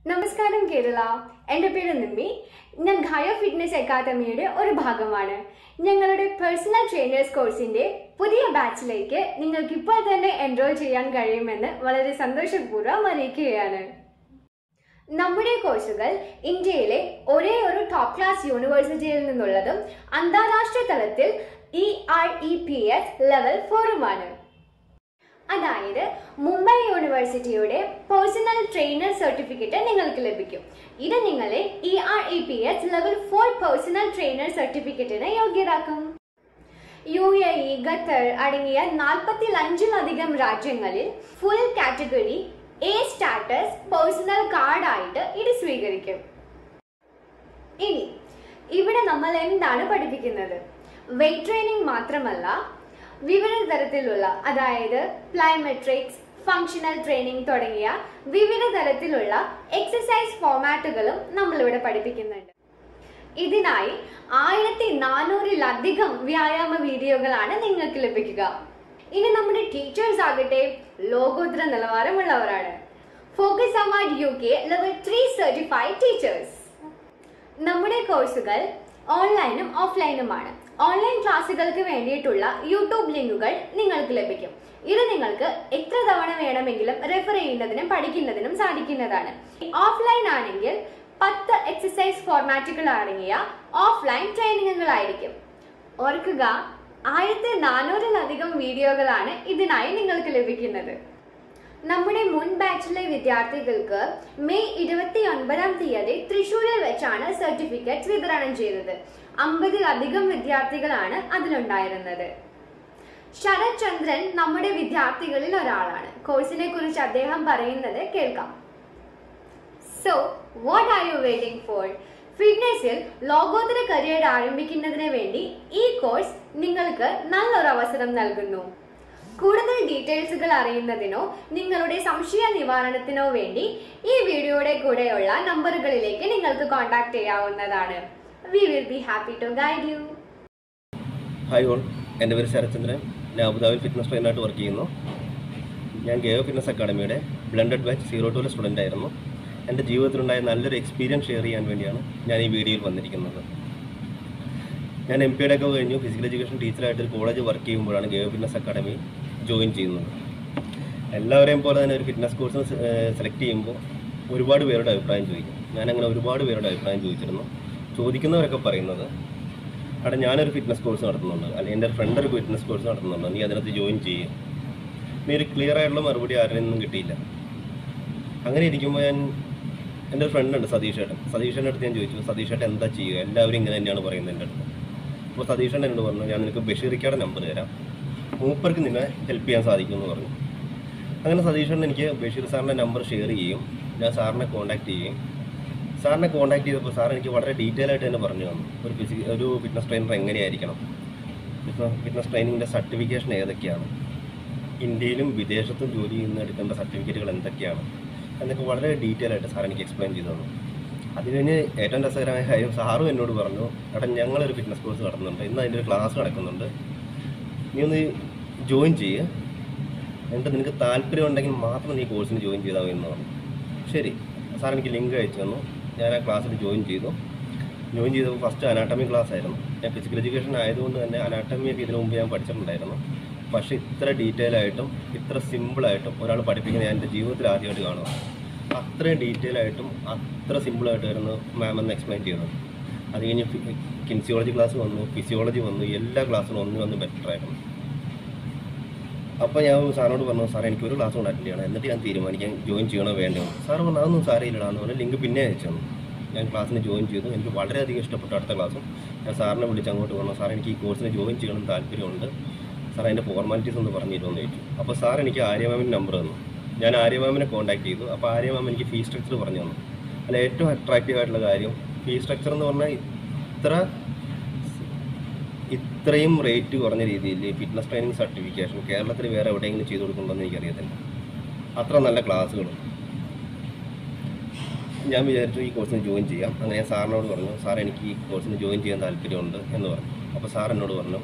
നമസ്കാരം കേരള എൻ്റെ പേര് നിമ്മി ഞാൻ ഖായ ഫിറ്റ്നസ് അക്കാദമിയുടെ ഒരു ഭാഗമാണ് ഞങ്ങളുടെ പേഴ്സണൽ ട്രെയിനേഴ്സ് കോഴ്സിന്റെ പുതിയ ബാച്ചിലേക്ക് നിങ്ങൾക്ക് ഇപ്പോൾ തന്നെ എൻറോൾ ചെയ്യാൻ കഴിയുമെന്ന് വളരെ സന്തോഷപൂർവ്വം അറിയിക്കുകയാണ് നമ്മുടെ കോഴ്സുകൾ ഇന്ത്യയിലെ ഒരേ ഒരു ടോപ്പ് ക്ലാസ് യൂണിവേഴ്സിറ്റിയിൽ നിന്നുള്ളതും അന്താരാഷ്ട്ര തലത്തിൽ E R E P S level ഫോറുമാണ് അതായത് മുംബൈ യൂണിവേഴ്സിറ്റിയുടെ പേഴ്സണൽ ട്രെയിനർ സർട്ടിഫിക്കറ്റ് നിങ്ങൾക്ക് ലഭിക്കും ഇത് നിങ്ങളെ E R E P S level four personal trainer സർട്ടിഫിക്കറ്റിന് യോഗ്യരാക്കും യു എ ഇ ഖത്തർ അടങ്ങിയ നാൽപ്പത്തിലഞ്ചിലധികം രാജ്യങ്ങളിൽ full category A status personal കാർഡായിട്ട് ഇത് സ്വീകരിക്കും ഇനി ഇവിടെ നമ്മൾ എന്താണ് പഠിപ്പിക്കുന്നത് വെയിറ്റ് ട്രെയിനിങ് മാത്രമല്ല വിവിധ തരത്തിലുള്ള അതായത് പ്ലൈമെട്രിക്സ് ഫങ്ഷണൽ ട്രെയിനിങ് തുടങ്ങിയ വിവിധ തരത്തിലുള്ള എക്സസൈസ് ഫോമാറ്റുകളും നമ്മളിവിടെ പഠിപ്പിക്കുന്നുണ്ട് ഇതിനായി ആയിരത്തി നാനൂറിലധികം വ്യായാമ വീഡിയോകളാണ് നിങ്ങൾക്ക് ലഭിക്കുക ഇനി നമ്മുടെ ടീച്ചേഴ്സ് ആകട്ടെ ലോകോത്തര നിലവാരമുള്ളവരാണ് focus award U K level three certified teachers നമ്മുടെ കോഴ്സുകൾ ഓൺലൈനും ഓഫ്ലൈനുമാണ് ഓൺലൈൻ ക്ലാസ്സുകൾക്ക് വേണ്ടിയിട്ടുള്ള യൂട്യൂബ് ലിങ്കുകൾ നിങ്ങൾക്ക് ലഭിക്കും ഇത് നിങ്ങൾക്ക് എത്ര തവണ വേണമെങ്കിലും റെഫർ ചെയ്യുന്നതിനും പഠിക്കുന്നതിനും സാധിക്കുന്നതാണ് ഓഫ്ലൈൻ ആണെങ്കിൽ പത്ത് എക്സസൈസ് ഫോർമാറ്റുകൾ അടങ്ങിയ ഓഫ്ലൈൻ ട്രെയിനിങ്ങുകളായിരിക്കും ഓർക്കുക ആയിരത്തി നാനൂറിലധികം വീഡിയോകളാണ് ഇതിനായി നിങ്ങൾക്ക് ലഭിക്കുന്നത് നമ്മുടെ മുൻ ബാച്ചിലെ വിദ്യാർത്ഥികൾക്ക് മെയ് ഇരുപത്തി ഒൻപതാം തീയതി തൃശ്ശൂരിൽ വെച്ചാണ് സർട്ടിഫിക്കറ്റ് വിതരണം ചെയ്തത് അമ്പതിലധികം വിദ്യാർത്ഥികളാണ് അതിലുണ്ടായിരുന്നത് ശരത് ചന്ദ്രൻ നമ്മുടെ വിദ്യാർത്ഥികളിൽ ഒരാളാണ് കോഴ്സിനെ കുറിച്ച് അദ്ദേഹം പറയുന്നത് കേൾക്കാം so what are you waiting for ഫിറ്റ്നസിൽ ലോകോത്തര കരിയർ ആരംഭിക്കുന്നതിന് വേണ്ടി ഈ കോഴ്സ് നിങ്ങൾക്ക് നല്ലൊരു അവസരം നൽകുന്നു കൂടുതൽ ഡീറ്റെയിൽസുകൾ അറിയുന്നതിനോ നിങ്ങളുടെ സംശയ നിവാരണത്തിനോ വേണ്ടി ഈ വീഡിയോയുടെ കൂടെയുള്ള നമ്പറുകളിലേക്ക് നിങ്ങൾക്ക് കോൺടാക്ട് ചെയ്യാവുന്നതാണ് we will be happy to guide you hi all എൻ്റെ പേര് ശരത്ചന്ദ്രൻ ഞാൻ അബുദാബിൽ ഫിറ്റ്നസ് ട്രെയിനറായിട്ട് വർക്ക് ചെയ്യുന്നു ഞാൻ ഗേവ് ഫിറ്റ്നസ് അക്കാഡമിയുടെ ബ്ലണ്ടഡ് ബാച്ച് സീറോ ടൂലെ സ്റ്റുഡൻ്റ് ആയിരുന്നു എൻ്റെ ജീവിതത്തിലുണ്ടായ നല്ലൊരു എക്സ്പീരിയൻസ് ഷെയർ ചെയ്യാൻ വേണ്ടിയാണ് ഞാൻ ഈ വീഡിയോയിൽ വന്നിരിക്കുന്നത് ഞാൻ എം പിയുടെ ഒക്കെ കഴിഞ്ഞു ഫിസിക്കൽ എഡ്യൂക്കേഷൻ ടീച്ചറായിട്ട് ഒരു കോളേജ് വർക്ക് ചെയ്യുമ്പോഴാണ് ഗേവ് ഫിറ്റ്നസ് അക്കാഡമി ജോയിൻ ചെയ്യുന്നത് എല്ലാവരെയും പോലെ തന്നെ ഒരു ഫിറ്റ്നസ് കോഴ്സ് സെലക്ട് ചെയ്യുമ്പോൾ ഒരുപാട് പേരുടെ അഭിപ്രായം ചോദിക്കും ഞാനങ്ങനെ ഒരുപാട് പേരുടെ അഭിപ്രായം ചോദിച്ചിരുന്നു ചോദിക്കുന്നവരൊക്കെ പറയുന്നത് അവിടെ ഞാനൊരു ഫിറ്റ്നസ് കോഴ്സ് നടത്തുന്നുണ്ട് അല്ലെങ്കിൽ എൻ്റെ ഫ്രണ്ട് ഒരു ഫിറ്റ്നസ് കോഴ്സ് നടത്തുന്നുണ്ട് നീ അതിനകത്ത് ജോയിൻ ചെയ്യും നീ ഒരു ക്ലിയർ ആയിട്ടുള്ള മറുപടി ആരുടെ നിന്നും കിട്ടിയില്ല അങ്ങനെ ഇരിക്കുമ്പോൾ ഞാൻ എൻ്റെ ഒരു ഫ്രണ്ട് ഉണ്ട് സതീഷ് ഏട്ടൻ സതീഷ് ഏട്ടൻ്റെ അടുത്ത് ഞാൻ ചോദിച്ചു സതീഷ് ഏട്ടൻ എന്താ ചെയ്യുക എല്ലാവരും ഇങ്ങനെ തന്നെയാണ് പറയുന്നത് എൻ്റെ അടുത്ത് അപ്പോൾ സതീഷ് ഏട്ടൻ എന്നോട് പറഞ്ഞു ഞാൻ നിനക്ക് ബഷീറിക്കയുടെ നമ്പർ തരാം മൂപ്പർക്ക് നിന്നെ ഹെൽപ്പ് ചെയ്യാൻ സാധിക്കുമെന്ന് പറഞ്ഞു അങ്ങനെ സതീഷ് ഏട്ടൻ എനിക്ക് ബഷീർ സാറിൻ്റെ നമ്പർ ഷെയർ ചെയ്യും ഞാൻ സാറിനെ കോൺടാക്ട് ചെയ്യും സാറിനെ കോൺടാക്ട് ചെയ്തപ്പോൾ സാർ എനിക്ക് വളരെ ഡീറ്റെയിൽ ആയിട്ട് തന്നെ പറഞ്ഞു തന്നു ഒരു ഫിസിക് ഒരു ഫിറ്റ്നസ് ട്രെയിനർ എങ്ങനെയായിരിക്കണം ഫിറ്റ്നസ് ട്രെയിനിങ്ങിൻ്റെ സർട്ടിഫിക്കേഷൻ ഏതൊക്കെയാണ് ഇന്ത്യയിലും വിദേശത്തും ജോലി ചെയ്യുന്ന എടുക്കേണ്ട സർട്ടിഫിക്കറ്റുകൾ എന്തൊക്കെയാണ് എന്നൊക്കെ വളരെ ഡീറ്റെയിൽ ആയിട്ട് സാർ എനിക്ക് എക്സ്പ്ലെയിൻ ചെയ്തു തന്നു അത് കഴിഞ്ഞ് ഏറ്റവും രസകരമായ കാര്യം സാറും എന്നോട് പറഞ്ഞു എടാ ഞങ്ങളൊരു ഫിറ്റ്നസ് കോഴ്സ് നടത്തുന്നുണ്ട് ഇന്ന് അതിൻ്റെ ഒരു ക്ലാസ് നടക്കുന്നുണ്ട് നീ ഒന്ന് ജോയിൻ ചെയ്യുക എന്നിട്ട് നിനക്ക് താല്പര്യം ഉണ്ടെങ്കിൽ മാത്രം നീ കോഴ്സിന് ജോയിൻ ചെയ്താൽ മതി എന്ന് പറഞ്ഞു ശരി സാർ എനിക്ക് ലിങ്ക് അയച്ചു തന്നു ഞാൻ ആ ക്ലാസ്സിൽ ജോയിൻ ചെയ്തു ജോയിൻ ചെയ്തപ്പോൾ ഫസ്റ്റ് അനാട്ടമി ക്ലാസ് ആയിരുന്നു ഞാൻ ഫിസിക്കൽ എഡ്യൂക്കേഷൻ ആയതുകൊണ്ട് തന്നെ അനാട്ടമിയൊക്കെ ഇതിനു മുമ്പ് ഞാൻ പഠിച്ചിട്ടുണ്ടായിരുന്നു പക്ഷേ ഇത്ര ഡീറ്റെയിൽ ആയിട്ടും ഇത്ര സിമ്പിളായിട്ടും ഒരാൾ പഠിപ്പിക്കുന്നത് ഞാൻ എൻ്റെ ജീവിതത്തിൽ ആദ്യമായിട്ട് കാണുക അത്രയും ഡീറ്റെയിൽ ആയിട്ടും അത്ര സിമ്പിളായിട്ടായിരുന്നു മാം എന്ന് എക്സ്പ്ലെയിൻ ചെയ്തത് അത് കഴിഞ്ഞ് കിൻസിയോളജി ക്ലാസ് വന്നു ഫിസിയോളജി വന്നു എല്ലാ ക്ലാസ്സിലും ഒന്ന് വന്ന് ബെറ്റർ ആയിരുന്നു അപ്പോൾ ഞാൻ സാറിനോട് പറഞ്ഞു സാർ എനിക്ക് ഒരു ക്ലാസ് കൊണ്ട് അറ്റൻഡ് ചെയ്യണം എന്നിട്ട് ഞാൻ തീരുമാനിക്കാൻ ജോയിൻ ചെയ്യണോ വേണ്ടോ സാർ പറഞ്ഞു അതൊന്നും സാരയില്ലടാന്ന് പറഞ്ഞു ലിങ്ക് പിന്നെ അയച്ചു തന്നു ഞാൻ ക്ലാസ്സിന് ജോയിൻ ചെയ്തു എനിക്ക് വളരെയധികം ഇഷ്ടപ്പെട്ടു അടുത്ത ക്ലാസ്സും ഞാൻ സാറിനെ വിളിച്ച് അങ്ങോട്ട് പറഞ്ഞു സാർ എനിക്ക് ഈ കോഴ്സിന് ജോയിൻ ചെയ്യണം താല്പര്യമുണ്ട് സാർ അതിൻ്റെ ഫോർമാലിറ്റീസ് ഒന്ന് പറഞ്ഞു തരുമെന്ന് ചോദിച്ചു അപ്പോൾ സാർ എനിക്ക് ആര്യമാമിൻ്റെ നമ്പർ തന്നു ഞാൻ ആര്യമാമിനെ കോൺടാക്ട് ചെയ്തു അപ്പോൾ ആര്യമാം എനിക്ക് ഫീ സ്ട്രക്ചർ പറഞ്ഞു തന്നു അല്ല ഏറ്റവും അട്രാക്റ്റീവ് ആയിട്ടുള്ള കാര്യം ഫീ സ്ട്രക്ചർ എന്ന് പറഞ്ഞാൽ ഇത്ര ഇത്രയും റേറ്റ് കുറഞ്ഞ രീതിയിൽ ഫിറ്റ്നസ് ട്രെയിനിങ് സർട്ടിഫിക്കേഷൻ കേരളത്തിൽ വേറെ എവിടെയെങ്കിലും ചെയ്തു കൊടുക്കുന്നുണ്ടെന്ന് എനിക്കറിയത്തില്ല അത്ര നല്ല ക്ലാസ്സുകളും ഞാൻ വിചാരിച്ചു ഈ കോഴ്സിന് ജോയിൻ ചെയ്യാം അങ്ങനെ ഞാൻ സാറിനോട് പറഞ്ഞു സാർ എനിക്ക് ഈ കോഴ്സിന് ജോയിൻ ചെയ്യാൻ താല്പര്യമുണ്ട് എന്ന് പറഞ്ഞു അപ്പോൾ സാർ എന്നോട് പറഞ്ഞു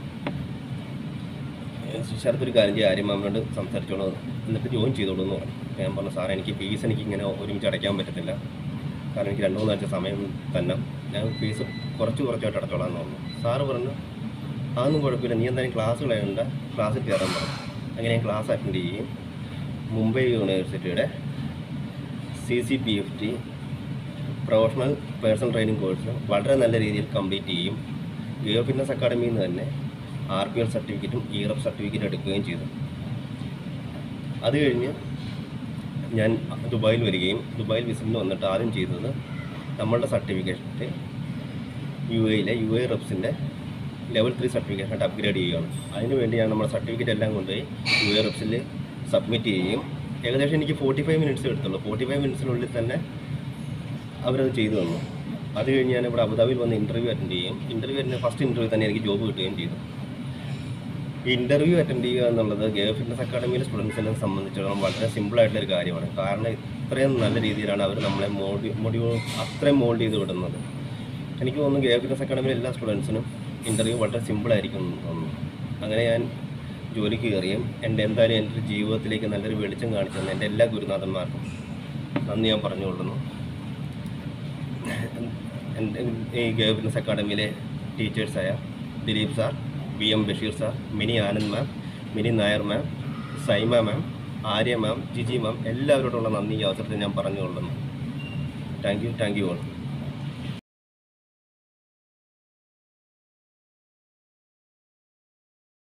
ശരത്തൊരു കാര്യം ചെയ്യാം ആര്യമാമനോട് സംസാരിച്ചോളൂ എന്നിട്ട് ജോയിൻ ചെയ്തോളൂ എന്ന് പറഞ്ഞു ഞാൻ പറഞ്ഞു സാറേ എനിക്ക് ഫീസ് എനിക്ക് ഇങ്ങനെ ഒരുമിച്ച് അടയ്ക്കാൻ പറ്റത്തില്ല കാരണം എനിക്ക് രണ്ട് മൂന്നാഴ്ച സമയം തന്നെ ഞാൻ ഫീസ് കുറച്ച് കുറച്ചായിട്ട് അടച്ചോളാം എന്ന് പറഞ്ഞു സാറ് പറഞ്ഞു അതൊന്നും കുഴപ്പമില്ല നീ എന്തായാലും ക്ലാസ് കളയണ്ട ക്ലാസ്സിൽ കയറാൻ പറഞ്ഞു അങ്ങനെ ഞാൻ ക്ലാസ് അറ്റൻഡ് ചെയ്യും മുംബൈ യൂണിവേഴ്സിറ്റിയുടെ C C P F T professional personal training course വളരെ നല്ല രീതിയിൽ കംപ്ലീറ്റ് ചെയ്യും ഗിയോ ഫിറ്റ്നസ് അക്കാഡമിയിൽ നിന്ന് തന്നെ ആർ പി എൽ സർട്ടിഫിക്കറ്റും ഇ റഫ് സർട്ടിഫിക്കറ്റും എടുക്കുകയും ചെയ്തു അത് കഴിഞ്ഞ് ഞാൻ ദുബായിൽ വരികയും ദുബായിൽ വിസിറ്റിന് വന്നിട്ട് ആദ്യം ചെയ്തത് നമ്മളുടെ സർട്ടിഫിക്കറ്റ് യു എയിലെ യു എ റെപ്സിൻ്റെ ലെവൽ ത്രീ സർട്ടിഫിക്കറ്റ് അപ്ഗ്രേഡ് ചെയ്യുകയാണ് അതിന് വേണ്ടിയാണ് നമ്മുടെ സർട്ടിഫിക്കറ്റ് എല്ലാം കൊണ്ടുപോയി യു എ റെപ്സിൽ സബ്മിറ്റ് ചെയ്യുകയും ഏകദേശം എനിക്ക് ഫോർട്ടി ഫൈവ് മിനിറ്റ്സ് എടുത്തുള്ളൂ ഫോർട്ടി ഫൈവ് മിനിറ്റ്സിനുള്ളിൽ തന്നെ അവരത് ചെയ്തു തന്നു അത് കഴിഞ്ഞ് ഞാൻ ഇവിടെ അബുദാബിയിൽ വന്ന് ഇൻ്റർവ്യൂ അറ്റൻഡ് ചെയ്യും ഇൻ്റർവ്യൂ അറ്റൻഡ് ഫസ്റ്റ് ഇൻ്റർവ്യൂ തന്നെ എനിക്ക് ജോബ് കിട്ടുകയും ചെയ്തു ഈ ഇൻ്റർവ്യൂ അറ്റൻഡ് ചെയ്യുക എന്നുള്ളത് ഗേവ് ഫിറ്റ്നസ് അക്കാഡമിയിലെ സ്റ്റുഡൻസിനെ സംബന്ധിച്ചിടത്തോളം വളരെ സിമ്പിളായിട്ടുള്ള ഒരു കാര്യമാണ് കാരണം ഇത്രയും നല്ല രീതിയിലാണ് അവർ നമ്മളെ മോഡി മൊഡ്യൂൾ അത്രയും മോൾഡ് ചെയ്ത് വിടുന്നത് എനിക്ക് തോന്നുന്നു ഗേവ് ഫിറ്റ്നസ് അക്കാഡമിയിലെ എല്ലാ സ്റ്റുഡൻസിനും ഇൻ്റർവ്യൂ വളരെ സിമ്പിളായിരിക്കും എന്ന് തോന്നുന്നു അങ്ങനെ ഞാൻ ജോലിക്ക് കയറിയും എൻ്റെ എന്തായാലും എൻ്റെ ജീവിതത്തിലേക്ക് നല്ലൊരു വെളിച്ചം കാണിച്ചു തന്നെ എൻ്റെ എല്ലാ ഗുരുനാഥന്മാർക്കും നന്ദി ഞാൻ പറഞ്ഞുകൊള്ളുന്നു എൻ്റെ ഈ ഗേവ് ഫിറ്റ്നസ് അക്കാഡമിയിലെ ടീച്ചേഴ്സായ Dileep sir B M Basheer sir Mini Anand ma'am Mini Nair ma'am Saima ma'am Arya ma'am Jiji ma'am എല്ലാവരോടുള്ള നന്ദി ഈ അവസരത്തിൽ ഞാൻ പറഞ്ഞുകൊള്ളുന്നു thank you thank you all